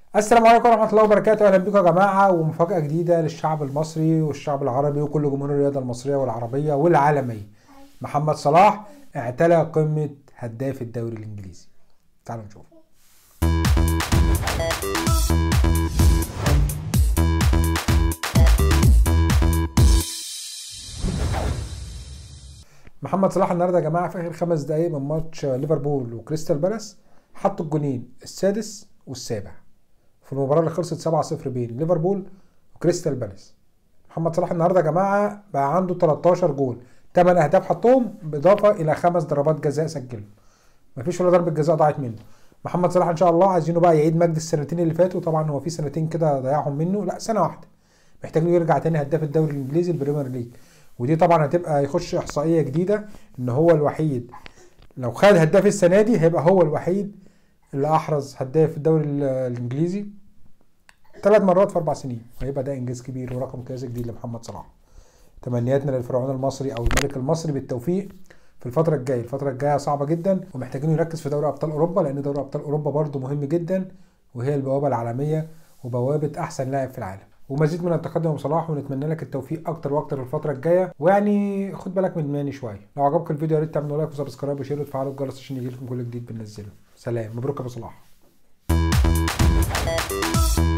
السلام عليكم ورحمة الله وبركاته أهلا بكم يا جماعة ومفاجأة جديدة للشعب المصري والشعب العربي وكل جمهور الرياضة المصرية والعربية والعالمية محمد صلاح اعتلى قمة هداف الدوري الإنجليزي تعالوا نشوف محمد صلاح النهارده يا جماعه في اخر خمس دقايق من ماتش ليفربول وكريستال بالاس حط الجونين السادس والسابع في المباراه اللي خلصت 7-0 بين ليفربول وكريستال بالاس محمد صلاح النهارده يا جماعه بقى عنده 13 جول 8 اهداف حطهم باضافه الى خمس ضربات جزاء سجلهم مفيش ولا ضربه جزاء ضاعت منه محمد صلاح ان شاء الله عايزينه بقى يعيد مجد السنتين اللي فاتوا طبعا هو في سنتين كده ضيعهم منه لا سنه واحده محتاج انه يرجع تاني هداف الدوري الانجليزي البريمير ليج ودي طبعا هتبقى يخش احصائيه جديده ان هو الوحيد لو خد هداف السنه دي هيبقى هو الوحيد اللي احرز هداف الدوري ال- الانجليزي ثلاث مرات في اربع سنين وهيبقى ده انجاز كبير ورقم قياسي جديد لمحمد صلاح تمنياتنا للفرعون المصري او الملك المصري بالتوفيق في الفترة الجاية، الفترة الجاية صعبة جدا ومحتاجين يركز في دوري أبطال أوروبا لأن دوري أبطال أوروبا برضه مهم جدا وهي البوابة العالمية وبوابة أحسن لاعب في العالم. ومزيد من التقدم صلاح ونتمنى لك التوفيق أكتر وأكتر الفترة الجاية ويعني خد بالك من ماني شوية. لو عجبك الفيديو يا ريت تعملوا لايك وسبسكرايب وشير وتفعلوا الجرس عشان يجيلكم كل جديد بننزله. سلام مبروك يا أبو صلاح.